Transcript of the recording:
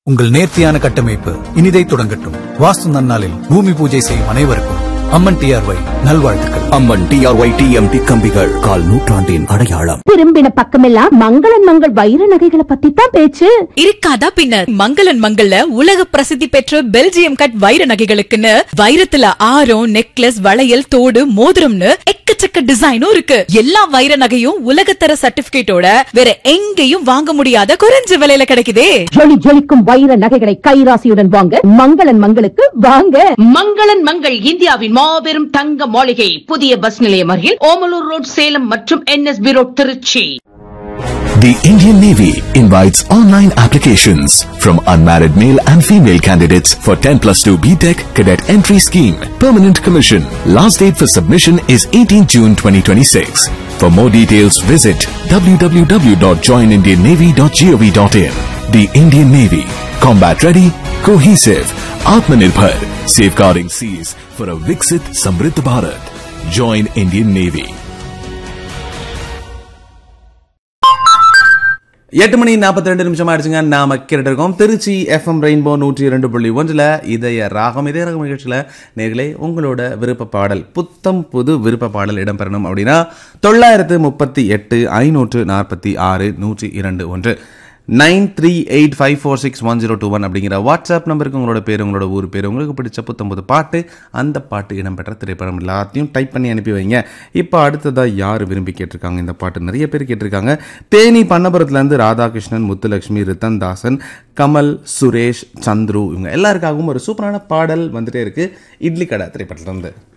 உங்கள் நேர்த்தியான கட்டமைப்பு இனிதை தொடங்கட்டும் வாஸ்து நன்னாளில் பூமி பூஜை செய்யும் அனைவருக்கும் அம்மன் டிஆர்ஒய் நல்வாழ்த்துக்கள் அம்மன் டிஆர்ஒய் டிஎம்டி கம்பிகள் கால் நூற்றாண்டின் அடையாளம் திரும்பின பக்கமெல்லாம் மங்களன் மங்கள் வைர நகைகளை பத்தி தான் பேச்சு இருக்காதா பின்ன மங்களன் மங்கள்ல உலக பிரசித்தி பெற்ற பெல்ஜியம் கட் வைர நகைகளுக்குன்னு வைரத்துல ஆரம் நெக்லஸ் வளையல் தோடு மோதிரம்னு எக்கச்சக்க டிசைனும் இருக்கு எல்லா வைர நகையும் உலகத்தர சர்டிபிகேட்டோட வேற எங்கேயும் வாங்க முடியாத குறைஞ்ச விலையில கிடைக்குதே ஜொலி ஜொலிக்கும் வைர நகைகளை கைராசியுடன் வாங்க மங்களன் மங்களுக்கு வாங்க மங்களன் மங்கள் இந்தியாவின் மாபெரும் தங்க மாளிகை புதிய பஸ் நிலையம் அருகில் ஓமலூர் ரோட் சேலம் மற்றும் NSB road Tiruchi The Indian Navy invites online applications from unmarried male and female candidates for 10 plus 2 BTEC cadet entry scheme. Permanent commission. Last date for submission is 18 June 2026. For more details, visit www.joinindiannavy.gov.in. The Indian Navy. Combat ready, cohesive, Atmanirbhar. Safeguarding seas for a Viksit Samriddh Bharat. Join Indian Navy. எட்டு மணி நாற்பத்தி ரெண்டு நிமிஷம் ஆயிடுச்சுங்க நாம கேட்டு இருக்கோம் Trichy FM rainbow நூற்றி இரண்டு புள்ளி ஒன்றில் இதய ராகம் இதய ராகம் நிகழ்ச்சியில் நேர்களே உங்களோட விருப்ப பாடல் புத்தம் புது விருப்ப பாடல் இடம்பெறணும் அப்படின்னா தொள்ளாயிரத்து முப்பத்தி எட்டு ஐநூற்று நாற்பத்தி ஆறு நூற்றி இரண்டு ஒன்று nine three eight five four six one zero two one அப்படிங்கிற வாட்ஸ்அப் நம்பருக்கு உங்களோட பேர் உங்களோட ஊர் பேர் உங்களுக்கு பிடிச்ச புத்தம்புது பாட்டு அந்த பாட்டு இடம்பெற்ற திரைப்படம் எல்லாத்தையும் டைப் பண்ணி அனுப்பி வைங்க இப்போ அடுத்ததாக யார் விரும்பி கேட்டிருக்காங்க இந்த பாட்டு நிறைய பேர் கேட்டிருக்காங்க தேனி பண்ணபுரத்துலேருந்து ராதாகிருஷ்ணன் முத்துலட்சுமி ரித்தன் தாசன் கமல் சுரேஷ் சந்துரு இவங்க எல்லாருக்காகவும் ஒரு சூப்பரான பாடல் வந்துட்டே இருக்கு இட்லி கடை திரைப்படத்துலேருந்து